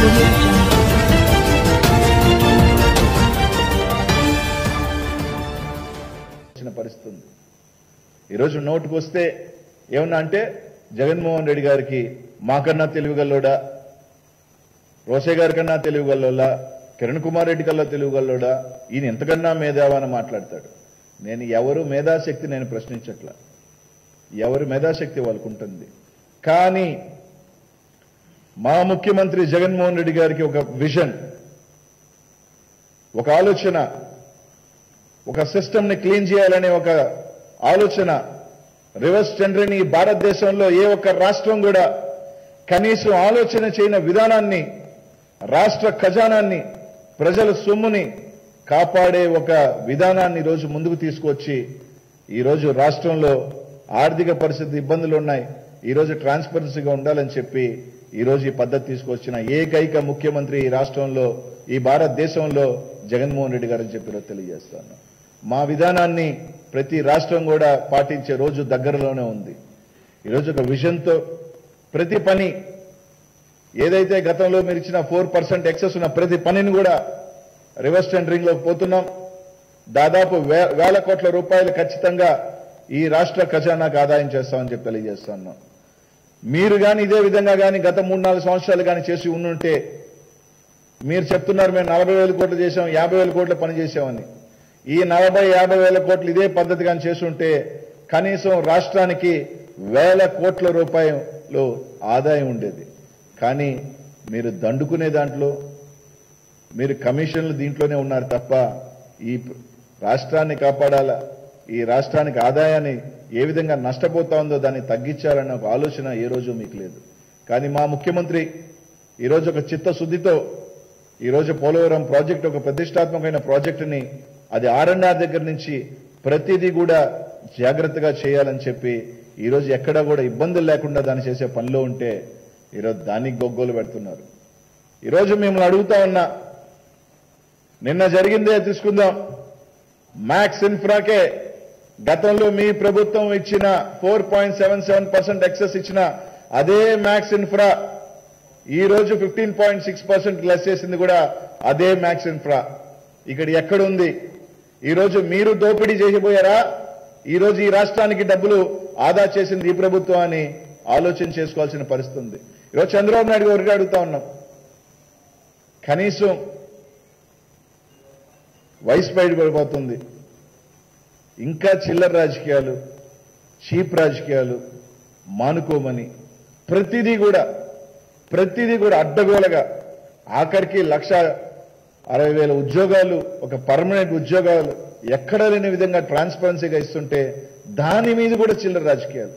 audio jungle. వచ్చిన పరిస్థితి ఉంది ఈరోజు నోటుకు వస్తే ఏమన్నా అంటే జగన్మోహన్ రెడ్డి గారికి మాకన్నా తెలివిగల్లోడా రోసే గారి కన్నా తెలివిగల్లోలా కిరణ్ కుమార్ రెడ్డి కల్లా తెలివిగల్లోడా ఈయన ఎంతకన్నా మేధావా అని మాట్లాడతాడు నేను ఎవరు మేధాశక్తి నేను ప్రశ్నించట్లా ఎవరి మేధాశక్తి వాళ్ళకు ఉంటుంది కానీ మా ముఖ్యమంత్రి జగన్మోహన్ రెడ్డి గారికి ఒక విజన్ ఒక ఆలోచన ఒక సిస్టమ్ ని క్లీన్ చేయాలనే ఒక ఆలోచన రివర్స్ టెండరింగ్ ఈ భారతదేశంలో ఏ ఒక్క రాష్ట్రం కూడా కనీసం ఆలోచన చేయని విధానాన్ని రాష్ట్ర ఖజానాన్ని ప్రజల సొమ్ముని కాపాడే ఒక విధానాన్ని ఈరోజు ముందుకు తీసుకొచ్చి ఈరోజు రాష్ట్రంలో ఆర్థిక పరిస్థితి ఇబ్బందులు ఉన్నాయి ఈరోజు ట్రాన్స్పరెన్సీగా ఉండాలని చెప్పి ఈరోజు ఈ పద్ధతి తీసుకొచ్చిన ఏకైక ముఖ్యమంత్రి ఈ రాష్ట్రంలో ఈ భారతదేశంలో జగన్మోహన్ రెడ్డి గారని చెప్పి ఈరోజు తెలియజేస్తాను మా విధానాన్ని ప్రతి రాష్ట్రం కూడా పాటించే రోజు దగ్గరలోనే ఉంది ఈరోజు ఒక విజన్తో ప్రతి పని ఏదైతే గతంలో మీరు ఇచ్చిన ఫోర్ పర్సెంట్ ఎక్సెస్ ఉన్న ప్రతి పనిని కూడా రివర్స్ టెండరింగ్ లో పోతున్నాం దాదాపు వే- వేల కోట్ల రూపాయలు ఖచ్చితంగా ఈ రాష్ట్ర ఖజానాకు ఆదాయం చేస్తామని చెప్పి తెలియజేస్తున్నాం మీరు కానీ ఇదే విధంగా కానీ గత మూడు నాలుగు సంవత్సరాలు కానీ చేసి ఉండుంటే మీరు చెప్తున్నారు మేము నలభై వేల కోట్లు చేసాం యాభై వేల కోట్ల పని చేసామని ఈ నలభై యాభై వేల కోట్లు ఇదే పద్ధతి కానీ చేస్తుంటే కనీసం రాష్ట్రానికి వేల కోట్ల రూపాయలు ఆదాయం ఉండేది కానీ మీరు దండుకునే దాంట్లో మీరు కమిషన్లు దీంట్లోనే ఉన్నారు తప్ప ఈ రాష్ట్రాన్ని కాపాడాలా ఈ రాష్ట్రానికి ఆదాయాన్ని ఏ విధంగా నష్టపోతా ఉందో దాన్ని తగ్గించాలన్న ఒక ఆలోచన ఏ రోజు మీకు లేదు కానీ మా ముఖ్యమంత్రి ఈరోజు ఒక చిత్తశుద్ధితో ఈరోజు పోలవరం ప్రాజెక్ట్ ఒక ప్రతిష్టాత్మకమైన ప్రాజెక్టుని అది ఆర్ఎన్ఆర్ దగ్గర నుంచి ప్రతిదీ కూడా జాగ్రత్తగా చేయాలని చెప్పి ఈరోజు ఎక్కడా కూడా ఇబ్బందులు లేకుండా దాన్ని చేసే పనిలో ఉంటే ఈరోజు దానికి గొగ్గోలు పెడుతున్నారు ఈరోజు మిమ్మల్ని అడుగుతా ఉన్నా నిన్న జరిగిందే తీసుకుందాం మ్యాక్స్ ఇన్ఫ్రాకే గతంలో మీ ప్రభుత్వం ఇచ్చిన four point seven seven percent excess ఇచ్చిన అదే మ్యాక్స్ ఇన్ఫ్రా ఈ రోజు fifteen point six percent less చేసింది కూడా అదే మ్యాక్స్ ఇన్ఫ్రా ఇక్కడ ఎక్కడుంది ఈ రోజు మీరు దోపిడీ చేసిపోయారా ఈ రోజు ఈ రాష్ట్రానికి డబ్బులు ఆదా చేసింది ఈ ప్రభుత్వం అని ఆలోచన చేసుకోవాల్సిన పరిస్థితి ఉంది ఈరోజు చంద్రబాబు నాయుడు గారికి అడుగుతా ఉన్నాం కనీసం వయసు బయటపడిపోతుంది ఇంకా చిల్లర రాజకీయాలు చీప్ రాజకీయాలు మానుకోమని ప్రతిదీ కూడా ప్రతిదీ కూడా అడ్డగోలగా ఆఖరికి లక్ష అరవై వేల ఉద్యోగాలు ఒక పర్మనెంట్ ఉద్యోగాలు ఎక్కడ లేని విధంగా ట్రాన్స్పరెన్సీగా ఇస్తుంటే దాని మీద కూడా చిల్లర రాజకీయాలు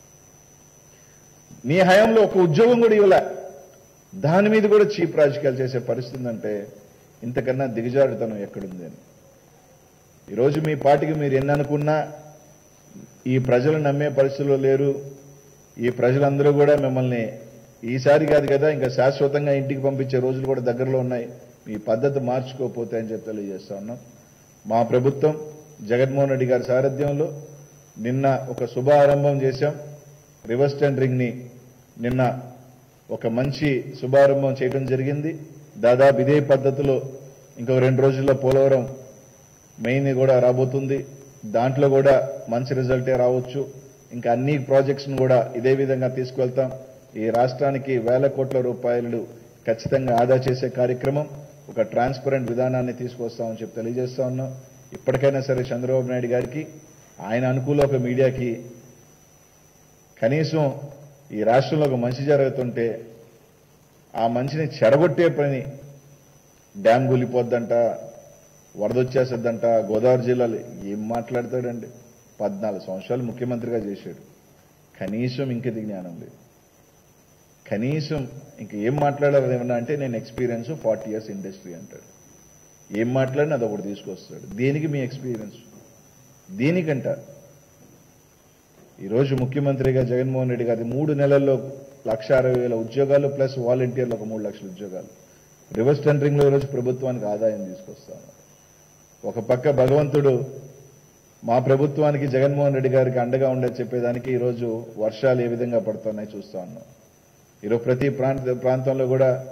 నీ హయాంలో ఒక ఉద్యోగం కూడా ఇవ్వలే దాని మీద కూడా చీప్ రాజకీయాలు చేసే పరిస్థితి ఉందంటే ఇంతకన్నా దిగజారుతనం ఎక్కడుంది అని ఈరోజు మీ పార్టీకి మీరు ఎన్ని అనుకున్నా ఈ ప్రజలు నమ్మే పరిస్థితిలో లేరు ఈ ప్రజలందరూ కూడా మిమ్మల్ని ఈసారి కాదు కదా ఇంకా శాశ్వతంగా ఇంటికి పంపించే రోజులు కూడా దగ్గరలో ఉన్నాయి మీ పద్ధతి మార్చుకోకపోతే అని చెప్పి తెలియజేస్తా ఉన్నాం మా ప్రభుత్వం జగన్మోహన్ రెడ్డి గారి సారథ్యంలో నిన్న ఒక శుభారంభం చేశాం రివర్స్ టెండరింగ్ ని నిన్న ఒక మంచి శుభారంభం చేయడం జరిగింది దాదాపు ఇదే పద్ధతిలో ఇంకో రెండు రోజుల్లో పోలవరం మెయిన్ కూడా రాబోతుంది దాంట్లో కూడా మంచి రిజల్టే రావచ్చు ఇంకా అన్ని ప్రాజెక్ట్స్ కూడా ఇదే విధంగా తీసుకువెళ్తాం ఈ రాష్ట్రానికి వేల కోట్ల రూపాయలు ఖచ్చితంగా ఆదా చేసే కార్యక్రమం ఒక ట్రాన్స్పరెంట్ విధానాన్ని తీసుకొస్తామని చెప్పి తెలియజేస్తా ఉన్నాం ఇప్పటికైనా సరే చంద్రబాబు నాయుడు గారికి ఆయన అనుకూల ఒక మీడియాకి కనీసం ఈ రాష్ట్రంలో ఒక మంచి జరుగుతుంటే ఆ మంచిని చెడగొట్టే పని డ్యామ్ కూలిపోద్దంట వరద వచ్చేస్తుందంట గోదావరి జిల్లాలో ఏం మాట్లాడతాడండి పద్నాలుగు సంవత్సరాలు ముఖ్యమంత్రిగా చేశాడు కనీసం ఇంకది జ్ఞానం లేదు కనీసం ఇంక ఏం మాట్లాడాలి ఏమన్నా అంటే నేను ఎక్స్పీరియన్స్ ఫార్టీ ఇయర్స్ ఇండస్ట్రీ అంటాడు ఏం మాట్లాడినా అది ఒకటి తీసుకొస్తాడు దేనికి మీ ఎక్స్పీరియన్స్ దేనికంట ఈరోజు ముఖ్యమంత్రిగా జగన్మోహన్ రెడ్డి గారి మూడు నెలల్లో లక్ష అరవై వేల ఉద్యోగాలు ప్లస్ వాలంటీర్లు ఒక మూడు లక్షల ఉద్యోగాలు రివర్స్ టెండరింగ్ లో ఈరోజు ప్రభుత్వానికి ఆదాయం తీసుకొస్తాను ఒక పక్క భగవంతుడు మా ప్రభుత్వానికి జగన్మోహన్ రెడ్డి గారికి అండగా ఉండేది చెప్పేదానికి ఈరోజు వర్షాలు ఏ విధంగా పడుతున్నాయి చూస్తా ఉన్నాం ఈరోజు ప్రతి ప్రాంత ప్రాంతంలో కూడా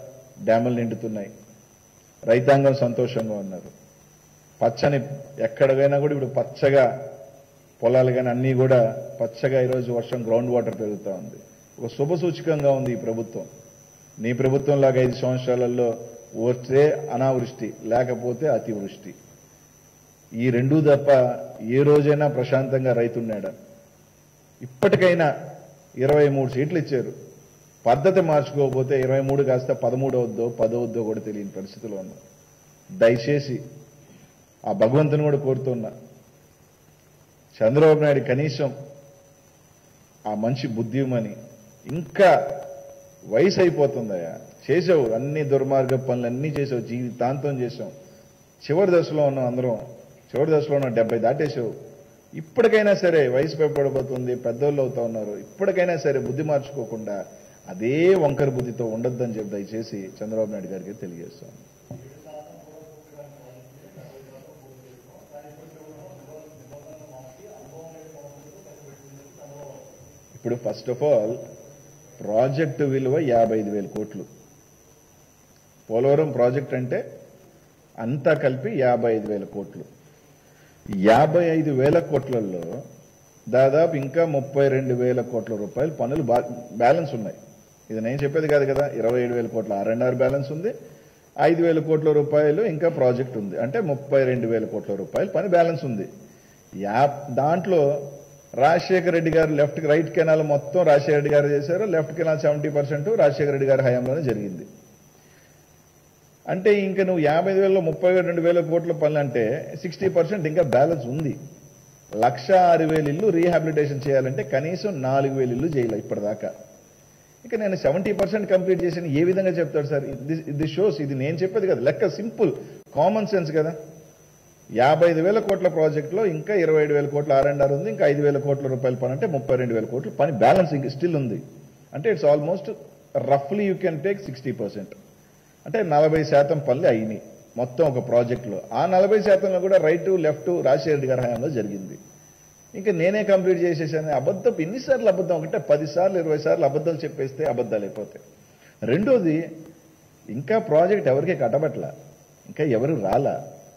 డ్యాములు నిండుతున్నాయి రైతాంగం సంతోషంగా ఉన్నారు పచ్చని ఎక్కడికైనా కూడా ఇప్పుడు పచ్చగా పొలాలు కానీ అన్నీ కూడా పచ్చగా ఈరోజు వర్షం గ్రౌండ్ వాటర్ పెరుగుతూ ఉంది ఒక శుభ సూచకంగా ఉంది ఈ ప్రభుత్వం నీ ప్రభుత్వం లాగా ఐదు సంవత్సరాలలో వస్తే అనావృష్టి లేకపోతే అతివృష్టి ఈ రెండూ తప్ప ఏ రోజైనా ప్రశాంతంగా రైతున్నాడా ఇప్పటికైనా ఇరవై మూడు సీట్లు ఇచ్చారు పద్ధతి మార్చుకోకపోతే ఇరవై మూడు కాస్త పదమూడు అవుద్దో పదవద్దో కూడా తెలియని పరిస్థితిలో ఉన్నాం దయచేసి ఆ భగవంతుని కూడా కోరుతున్నా చంద్రబాబు నాయుడు కనీసం ఆ మంచి బుద్ధిమని ఇంకా వయసు అయిపోతుందయ్యా చేసావు అన్ని దుర్మార్గ పనులు అన్నీ చేసావు జీవితాంతం చేసావు చివరి దశలో ఉన్నాం అందరం చివరి దశలో ఉన్న డెబ్బై దాటేసావు ఇప్పటికైనా సరే వయసు పెంపడబోతుంది పెద్దోళ్ళు అవుతా ఉన్నారు ఇప్పటికైనా సరే బుద్ధి మార్చుకోకుండా అదే వంకర బుద్ధితో ఉండొద్దని చెప్పి దయచేసి చంద్రబాబు నాయుడు గారికి తెలియజేస్తాను ఇప్పుడు ఫస్ట్ ఆఫ్ ఆల్ ప్రాజెక్టు విలువ యాభై ఐదు వేల కోట్లు పోలవరం ప్రాజెక్ట్ అంటే అంతా కలిపి యాభై ఐదు వేల కోట్లు యాభై ఐదు వేల కోట్లలో దాదాపు ఇంకా ముప్పై రెండు వేల కోట్ల రూపాయలు పనులు బా- బ్యాలెన్స్ ఉన్నాయి ఇది నేను చెప్పేది కాదు కదా ఇరవై ఏడు వేల కోట్ల ఆర్ అండ్ ఆర్ బ్యాలెన్స్ ఉంది ఐదు వేల కోట్ల రూపాయలు ఇంకా ప్రాజెక్ట్ ఉంది అంటే ముప్పై రెండు వేల కోట్ల రూపాయలు పని బ్యాలెన్స్ ఉంది యా దాంట్లో రాజశేఖర రెడ్డి గారు లెఫ్ట్ రైట్ కెనాల్ మొత్తం రాజశేఖర రెడ్డి గారు చేశారు left canal seventy percent Rajasekhara Reddy గారి హయాంలోనే జరిగింది అంటే ఇంకా నువ్వు యాభై వేలలో ముప్పై రెండు వేల కోట్ల పనులు అంటే సిక్స్టీ పర్సెంట్ ఇంకా బ్యాలెన్స్ ఉంది లక్ష ఆరు వేలు ఇల్లు రీహాబిలిటేషన్ చేయాలంటే కనీసం నాలుగు వేలు ఇల్లు చేయాలి ఇప్పటిదాకా ఇక నేను సెవెంటీ పర్సెంట్ కంప్లీట్ చేసిన ఏ విధంగా చెప్తాడు సార్ ఇది షోస్ ఇది నేను చెప్పేది కదా లెక్క సింపుల్ కామన్ సెన్స్ కదా యాభై ఐదు వేల కోట్ల ప్రాజెక్టులో ఇంకా ఇరవై ఐదు వేల కోట్ల ఆర్ అండ్ ఆర్ ఉంది ఇంకా ఐదు వేల కోట్ల రూపాయల పని అంటే ముప్పై రెండు వేల కోట్ల పని బ్యాలెన్స్ ఇంక స్టిల్ ఉంది అంటే ఇట్స్ ఆల్మోస్ట్ రఫ్లీ you can take sixty percent అంటే నలభై శాతం పనులు అయినాయి మొత్తం ఒక ప్రాజెక్టులో ఆ నలభై శాతంలో కూడా రైట్ లెఫ్ట్ రాజశేఖర రెడ్డి గారి హయాంలో జరిగింది ఇంకా నేనే కంప్లీట్ చేసేసాను అబద్ధం ఎన్నిసార్లు అబద్ధం ఒకటే పది సార్లు ఇరవై సార్లు అబద్ధాలు చెప్పేస్తే అబద్ధాలు అయిపోతాయి రెండోది ఇంకా ప్రాజెక్ట్ ఎవరికి కట్టబట్ల ఇంకా ఎవరు రాలా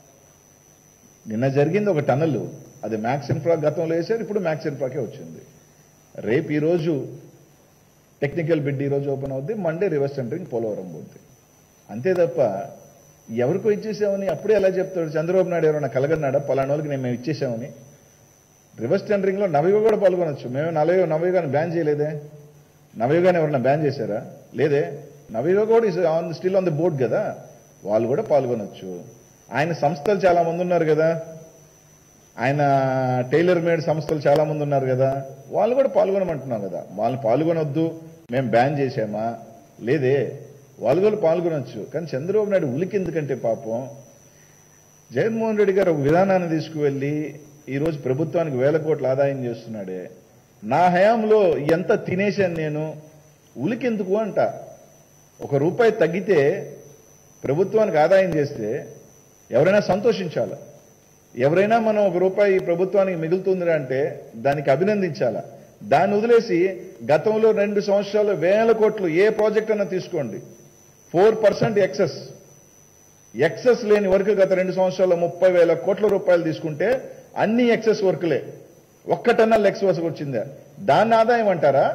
నిన్న జరిగింది ఒక టనల్ అది మ్యాక్స్ ఇన్ఫ్రా గతంలో వేశారు ఇప్పుడు మ్యాక్స్ ఇన్ఫ్రాకే వచ్చింది రేపు ఈరోజు టెక్నికల్ బిడ్ ఈరోజు ఓపెన్ అవుద్ది మండే రివర్స్ సెంటరింగ్ పోలవరం పోద్ది అంతే తప్ప ఎవరికో ఇచ్చేసామని అప్పుడే ఎలా చెప్తాడు చంద్రబాబు నాయుడు ఎవరైనా కలగన్నాడా పలానా వాళ్ళకి నేను మేము ఇచ్చేసామని రివర్స్ టెండరింగ్లో నవయుగ కూడా పాల్గొనొచ్చు మేము నలభై నవయుగాన్ని బ్యాన్ చేయలేదే నవయుగాన్ని ఎవరైనా బ్యాన్ చేశారా లేదే నవయుగ కూడా is on still on the board కదా వాళ్ళు కూడా పాల్గొనొచ్చు ఆయన సంస్థలు చాలా మంది ఉన్నారు కదా ఆయన టైలర్ మేడ్ సంస్థలు చాలా మంది ఉన్నారు కదా వాళ్ళు కూడా పాల్గొనమంటున్నాం కదా వాళ్ళని పాల్గొనొద్దు మేము బ్యాన్ చేసామా లేదే వాళ్ళు కూడా పాల్గొనొచ్చు కానీ చంద్రబాబు నాయుడు ఉలికి ఎందుకంటే పాపం జగన్మోహన్ రెడ్డి గారు ఒక విధానాన్ని తీసుకువెళ్ళి ఈరోజు ప్రభుత్వానికి వేల కోట్ల ఆదాయం చేస్తున్నాడే నా హయాంలో ఎంత తినేశాను నేను ఉలికెందుకు అంట ఒక రూపాయి తగ్గితే ప్రభుత్వానికి ఆదాయం చేస్తే ఎవరైనా సంతోషించాలి ఎవరైనా మనం ఒక రూపాయి ప్రభుత్వానికి మిగులుతుంది అంటే దానికి అభినందించాలా దాన్ని వదిలేసి గతంలో రెండు సంవత్సరాలు వేల కోట్లు ఏ ప్రాజెక్ట్ అన్నా తీసుకోండి ఫోర్ పర్సెంట్ ఎక్సెస్ ఎక్సెస్ లేని వర్క్ గత రెండు సంవత్సరాల్లో ముప్పై వేల కోట్ల రూపాయలు తీసుకుంటే అన్ని ఎక్సెస్ వర్క్లే ఒక్కటన్నా లెక్స్ వర్క్ వచ్చిందా దాన్ని ఆదాయం అంటారా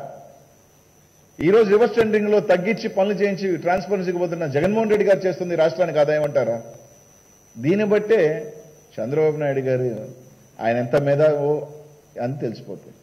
ఈ రోజు రివర్స్ టెండరింగ్ లో తగ్గించి పనులు చేయించి ట్రాన్స్పరెన్సీకి పోతున్న జగన్మోహన్ రెడ్డి గారు చేస్తుంది రాష్ట్రానికి ఆదాయం అంటారా దీన్ని బట్టే చంద్రబాబు నాయుడు గారు ఆయన ఎంత మేధావో అని తెలిసిపోతుంది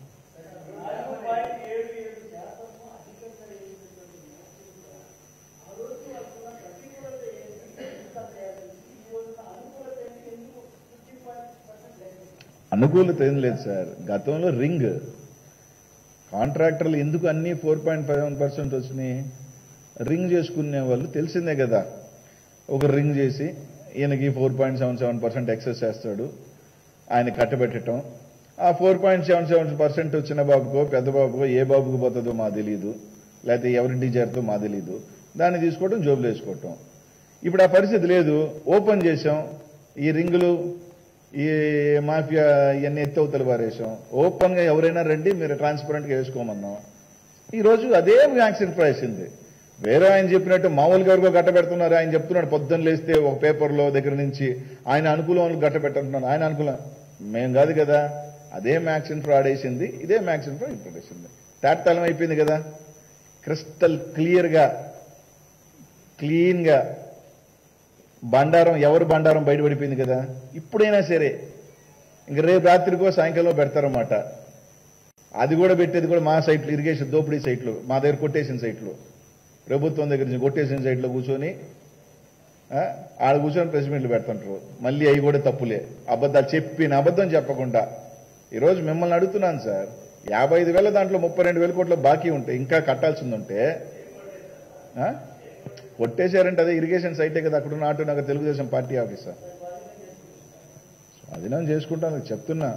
అనుకూలత ఏం లేదు సార్ గతంలో రింగ్ కాంట్రాక్టర్లు ఎందుకు అన్ని four point five one percent వచ్చినాయి రింగ్ చేసుకునే వాళ్ళు తెలిసిందే కదా ఒక రింగ్ చేసి ఈయనకి four point seven seven percent excess చేస్తాడు ఆయన కట్టబెట్టడం ఆ four point seven seven percent చిన్న బాబుకో పెద్ద బాబుకో ఏ బాబుకు పోతుందో మా తెలియదు లేకపోతే ఎవరింటికి చేరుతో మా తెలియదు దాన్ని తీసుకోవడం జోబులు వేసుకోవటం ఇప్పుడు ఆ పరిస్థితి లేదు ఓపెన్ చేసాం ఈ రింగులు ఈ మాఫియా ఇవన్నీ ఎత్తవతలు పారేసాం ఓపెన్ గా ఎవరైనా రండి మీరు ట్రాన్స్పరెంట్ గా వేసుకోమన్నాం ఈ రోజు అదే వ్యాక్సిన్ ప్రైస్ ఉంది వేరే ఆయన చెప్పినట్టు మామూలుగా ఎవరికో గట్ట పెడుతున్నారు ఆయన చెప్తున్నాడు పొద్దున్న లేస్తే ఒక పేపర్లో దగ్గర నుంచి ఆయన అనుకూలం వాళ్ళకి గట్ట పెట్టంటున్నాడు ఆయన అనుకూలం మేము కాదు కదా అదే మ్యాక్సిన్ ఫ్రాడ్ వేసింది ఇదే మ్యాక్సిన్ ఫ్రాడ్ ఇప్పుడు వేసింది తాటతలం అయిపోయింది కదా క్రిస్టల్ క్లియర్గా క్లీన్గా బండారం ఎవరు బండారం బయటపడిపోయింది కదా ఇప్పుడైనా సరే ఇంక రేపు రాత్రికో సాయంకాలం పెడతారన్నమాట అది కూడా పెట్టేది కూడా మా సైట్లు ఇరిగేషన్ దోపిడీ సైట్లు మా దగ్గర కొట్టేసిన సైట్లు ప్రభుత్వం దగ్గర నుంచి కొట్టేసిన సైట్లో కూర్చొని ఆ, ఆడ కూర్చొని ప్రెస్ మీట్లు పెడుతుంటారు మళ్ళీ అవి కూడా తప్పులే అబద్ధాలు చెప్పిన అబద్ధం చెప్పకుండా ఈరోజు మిమ్మల్ని అడుగుతున్నాను సార్ యాభై ఐదు వేల దాంట్లో ముప్పై రెండు వేల కోట్ల బాకీ ఉంటే ఇంకా కట్టాల్సింది ఉంటే ఆ? కొట్టేశారంటే అదే ఇరిగేషన్ సైటే కదా అక్కడ ఉన్న auto Nagar Telugu Desam party officer స్వాధీనం చేసుకుంటాను చెప్తున్నా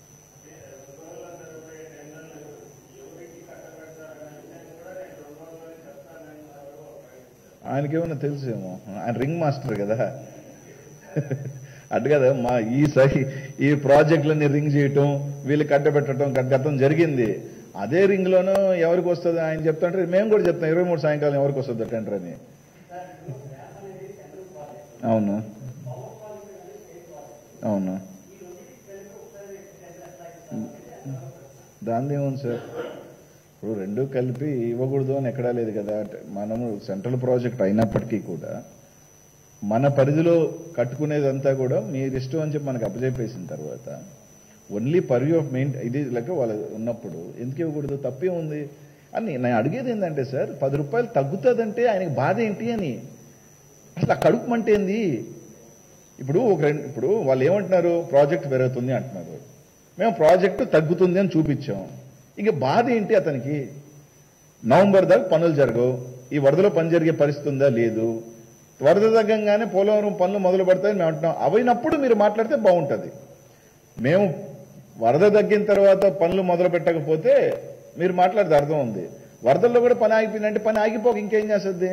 ఆయనకేమన్నా తెలుసేమో ఆయన రింగ్ మాస్టర్ కదా అటు కదా మా ఈ సహి ఈ ప్రాజెక్టులన్నీ రింగ్ చేయటం వీళ్ళు కట్టబెట్టడం గతం జరిగింది అదే రింగ్ లోనూ ఎవరికి వస్తుంది ఆయన చెప్తుంటే మేము కూడా చెప్తాం ఇరవై మూడు సాయంకాలం ఎవరికి వస్తుంది టెండర్ అని అవును అవును దాన్ని ఏముంది సార్ ఇప్పుడు రెండు కలిపి ఇవ్వకూడదు అని ఎక్కడా లేదు కదా అంటే మనము సెంట్రల్ ప్రాజెక్ట్ అయినప్పటికీ కూడా మన పరిధిలో కట్టుకునేదంతా కూడా మీరు ఇష్టం అని చెప్పి మనకు అప్పచెప్పేసిన తర్వాత ఓన్లీ పర్వ్యూ ఆఫ్ మెయిన్ ఇది లెక్క వాళ్ళు ఉన్నప్పుడు ఎందుకు ఇవ్వకూడదు తప్పే ఉంది అని నేను అడిగేది ఏంటంటే సార్ పది రూపాయలు తగ్గుతుందంటే ఆయనకి బాధ ఏంటి అని అసలు ఆ కడుపు మంట ఏంది ఇప్పుడు ఒక రెండు ఇప్పుడు వాళ్ళు ఏమంటున్నారు ప్రాజెక్ట్ పెరుగుతుంది అంటున్నారు మేము ప్రాజెక్టు తగ్గుతుంది అని చూపించాం ఇంక బాధ ఏంటి అతనికి నవంబర్ దాకా పనులు జరగవు ఈ వరదలో పని జరిగే పరిస్థితి ఉందా లేదు వరద తగ్గంగానే పోలవరం పనులు మొదలు పడతాయని మేము అంటున్నాం అవైనప్పుడు మీరు మాట్లాడితే బాగుంటుంది మేము వరద తగ్గిన తర్వాత పనులు మొదలు పెట్టకపోతే మీరు మాట్లాడితే అర్థం ఉంది వరదల్లో కూడా పని ఆగిపోయిందంటే పని ఆగిపోక ఇంకేం చేస్తుంది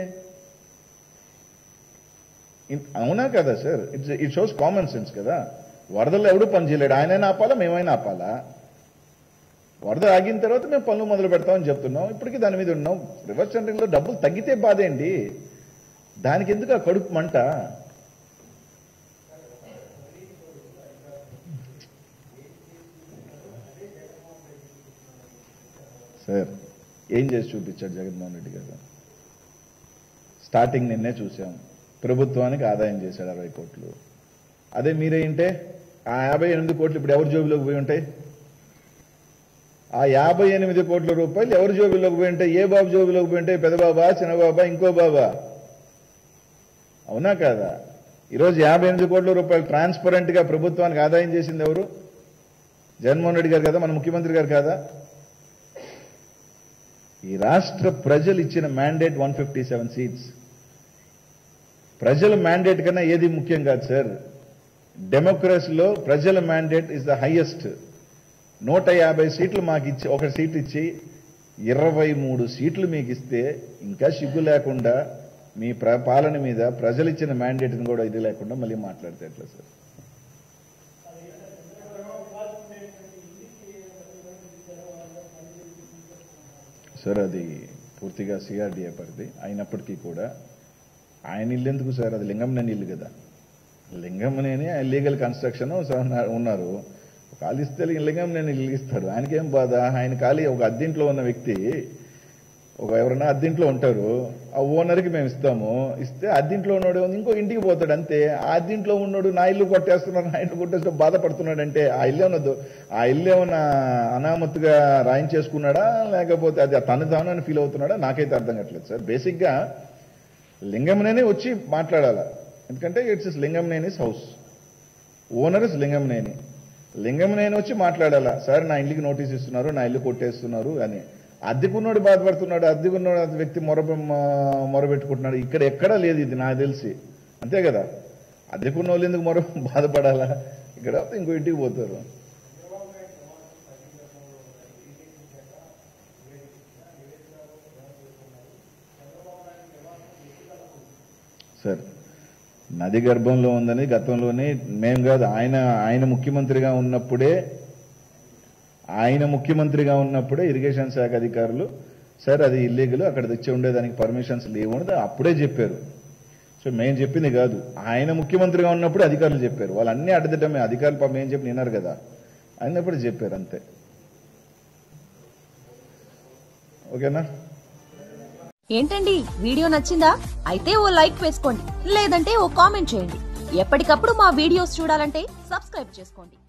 ఇన్- అవునా కదా sir it's it shows common sense కదా వరదల్లో ఎవడు పని చేయలేడు ఆయనైనా ఆపాలా మేమైనా ఆపాలా వరద ఆగిన తర్వాత మేము పనులు మొదలు పెడతామని చెప్తున్నాం ఇప్పటికీ దాని మీద ఉన్నాం రివర్స్ సెంటరింగ్లో డబ్బులు తగ్గితే బాధేండి దానికి ఎందుకు ఆ కడుపు మంట సార్ ఏం చేసి చూపించాడు జగన్మోహన్ రెడ్డి గారు స్టార్టింగ్ నిన్నే చూసాం ప్రభుత్వానికి ఆదాయం చేశాడు అరవై కోట్లు అదే మీరేంటే ఆ యాభై ఎనిమిది కోట్లు ఇప్పుడు ఎవరి జోబులోకి పోయి ఉంటాయి ఆ యాభై ఎనిమిది కోట్ల రూపాయలు ఎవరి జోబులోకి పోయి ఉంటాయి ఏ బాబు జోబులోకి పోయి ఉంటాయి పెద్ద బాబా చిన్న బాబా ఇంకో బాబా అవునా కాదా ఈరోజు యాభై ఎనిమిది కోట్ల రూపాయలు ట్రాన్స్పరెంట్ గా ప్రభుత్వానికి ఆదాయం చేసింది ఎవరు జగన్మోహన్ రెడ్డి గారు కదా మన ముఖ్యమంత్రి గారు కాదా ఈ రాష్ట్ర ప్రజలు ఇచ్చిన mandate one fifty seven seats ప్రజల మ్యాండేట్ కన్నా ఏది ముఖ్యం కాదు సార్ డెమోక్రసీలో ప్రజల మ్యాండేట్ ఇస్ ద హైయెస్ట్ నూట యాభై సీట్లు మాకు ఇచ్చి ఒక సీట్ ఇచ్చి ఇరవై మూడు సీట్లు మీకు ఇస్తే ఇంకా సిగ్గు లేకుండా మీ ప్ర పాలన మీద ప్రజలు ఇచ్చిన మ్యాండేట్ని కూడా ఇది లేకుండా మళ్ళీ మాట్లాడితే ఎట్లా సార్ సార్ అది పూర్తిగా సిఆర్డిఏ పరిధి అయినప్పటికీ కూడా ఆయన ఇల్లు ఎందుకు సార్ అది లింగంనేని ఇల్లు కదా లింగంనేని ఆయన లీగల్ కన్స్ట్రక్షన్ ఉన్నారు ఖాళీ ఇస్తే లింగంనేని ఇల్లు ఇస్తారు ఆయనకేం బాధ ఆయన ఖాళీ ఒక అద్దెంట్లో ఉన్న వ్యక్తి ఒక ఎవరైనా అద్దెంట్లో ఉంటారు ఆ ఓనర్కి మేము ఇస్తాము ఇస్తే అద్దెంట్లో ఉన్నాడు ఇంకో ఇంటికి పోతాడు అంతే ఆ అద్దెంట్లో ఉన్నాడు నా ఇల్లు కొట్టేస్తున్నాడు నా ఇల్లు కొట్టేస్తే బాధపడుతున్నాడు అంటే ఆ ఇల్లు ఏమన్నా ఆ ఇల్లు ఏమన్నా అనామత్తుగా రాయించేసుకున్నాడా లేకపోతే అది తను తాను ఫీల్ అవుతున్నాడా నాకైతే అర్థం కావట్లేదు సార్ బేసిక్గా లింగంనేనే వచ్చి మాట్లాడాలా ఎందుకంటే it's is Lingamaneni's house owner is Lingamaneni Lingamaneni వచ్చి మాట్లాడాలా సార్ నా ఇంటికి నోటీస్ ఇస్తున్నారు నా ఇల్లు కొట్టేస్తున్నారు అని అద్దెకున్నోడు బాధపడుతున్నాడు అద్దెకున్నోడు వ్యక్తి మొర మొరబెట్టుకుంటున్నాడు ఇక్కడ ఎక్కడా లేదు ఇది నాకు తెలిసి అంతే కదా అద్దెకున్న వాళ్ళు ఎందుకు మొర బాధపడాలా ఇక్కడ ఇంకో ఇంటికి పోతారు సార్ నది గర్భంలో ఉందని గతంలోనే మేము కాదు ఆయన ఆయన ముఖ్యమంత్రిగా ఉన్నప్పుడే ఆయన ముఖ్యమంత్రిగా ఉన్నప్పుడే ఇరిగేషన్ శాఖ అధికారులు సార్ అది ఇల్లీగల్ అక్కడ తెచ్చి ఉండేదానికి పర్మిషన్స్ లేవు అని అప్పుడే చెప్పారు సో మేము చెప్పింది కాదు ఆయన ముఖ్యమంత్రిగా ఉన్నప్పుడు అధికారులు చెప్పారు వాళ్ళు అన్ని అడ్డదిడ్డమే అధికారులు పాపం ఏం చెప్పి విన్నారు కదా అయినప్పుడు చెప్పారు అంతే ఓకేనా ఏంటండి వీడియో నచ్చిందా అయితే ఓ లైక్ వేసుకోండి లేదంటే ఓ కామెంట్ చేయండి ఎప్పటికప్పుడు మా వీడియోస్ చూడాలంటే సబ్స్క్రైబ్ చేసుకోండి